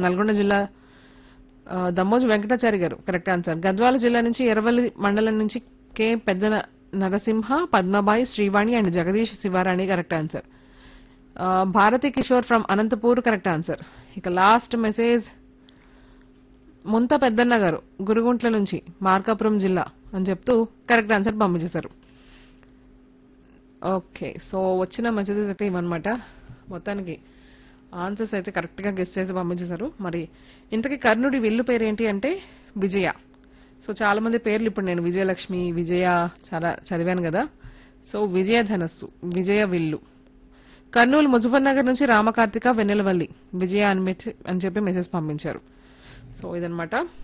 నల్గొండ జిల్లా ఆ, దమ్మోజు వెంకటాచారి గారు కరెక్ట్ ఆన్సర్ గద్వాల జిల్లా నుంచి ఎర్రవల్లి మండలం నుంచి కె పెద్ద న- Narasimha Padmabai Srivani and Jagadish Sivarani correct answer ఆ, Bharathi Kishore from Anantapur correct answer ఇక లాస్ట్ మెసేజ్ ముంత పెద్దన్న గారు గురుగుంట్ల నుంచి మార్కాపురం జిల్లా అని చెప్తూ కరెక్ట్ ఆన్సర్ పంపించేశారు ఓకే సో వచ్చిన మెసేజెస్ అయితే ఇవన్నమాట మొత్తానికి ఆన్సర్స్ అయితే కరెక్ట్ గా గెస్ట్ చేసి పంపించేశారు మరి ఇంతకీ కర్ణుడి విల్లు పేరేంటి అంటే విజయ సో చాలా మంది పేర్లు ఇప్పుడు నేను విజయలక్ష్మి విజయ చాలా చదివాను కదా సో విజయ ధనస్సు విజయ విల్లు కర్నూలు ముజఫర్ నగర్ నుంచి రామకార్తిక వెన్నెలవల్లి విజయ అని మెట్- అని చెప్పి మెసేజ్ పంపించారు సో ఇదనమాట